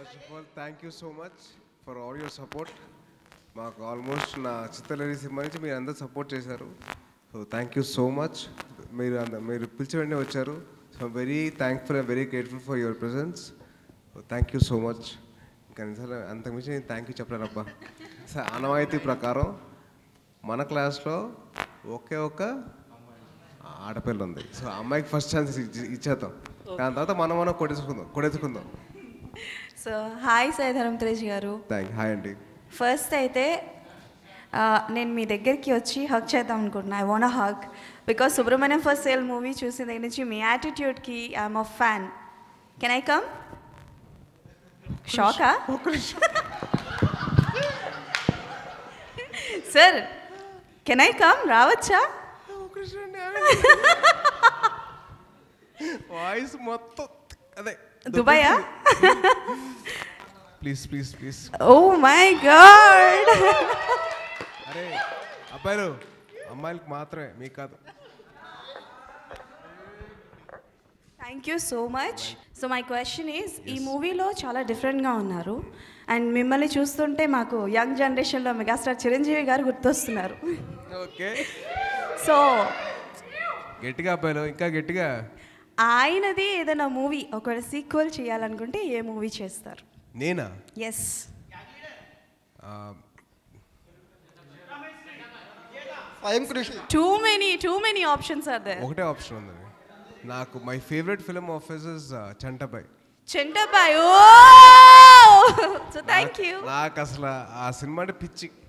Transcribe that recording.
first of all thank you so much for all your support మాకు almost నా చిత్తలేని సినిమా నుంచి మీరు అందరూ సపోర్ట్ చేశారు so thank you so much మీరు అంద మీరు పిలిచి వెంటనే వచ్చారు so very thankful and very grateful for your presence thank you so much ఇంకా నిజంగా అంతకుమించి నేను థ్యాంక్ యూ చెప్పలేనబ్బా సార్ ఆనవాయితీ ప్రకారం మన క్లాస్లో ఒకే ఒక ఆడపిల్ల ఉంది సో ఆ అమ్మాయికి ఫస్ట్ ఛాన్స్ ఇచ్చేద్దాం దాని తర్వాత మనం మనం కొట్టేసుకుందాం కొట్టేసుకుందాం so hi Saidharam Tej garu thank hi అండి ఫస్ట్ అయితే ఆ, నేను మీ దగ్గరికి వచ్చి హక్ చేద్దాం అనుకుంటున్నా I want hug because Subrahmanyam first sale movie చూసిన దగ్గర నుంచి మీ యాటిట్యూడ్కి I'm a fan can I come షాకా సార్ కెన్ ఐ కమ్ రావచ్చా వాయిస్ మొత్తం అదే దుబాయా please please please oh my god అరే అబ్బాయిలు అమ్మాయిలకు మాత్రమే మీకు కాదు thank you so much so my question is ఈ మూవీలో చాలా డిఫరెంట్గా ఉన్నారు అండ్ మిమ్మల్ని చూస్తుంటే మాకు యంగ్ జనరేషన్లో మెగాస్టార్ చిరంజీవి గారు గుర్తొస్తున్నారు ఓకే సో గట్టిగా అబ్బాయిలు ఇంకా గట్టిగా ఆయనది ఏదైనా మూవీ ఒకవేళ సీక్వెల్ చేయాలనుకుంటే ఏ మూవీ చేస్తారు నేనా ఎస్ ఆ, Swayam Krushi too many too many options are they ఒకటే ఆప్షన్ ఉందండి నాకు my favourite film offices Chantabbai Chantabbai oh so thank you నాకు అసలు ఆ సినిమా అంటే పిచ్చి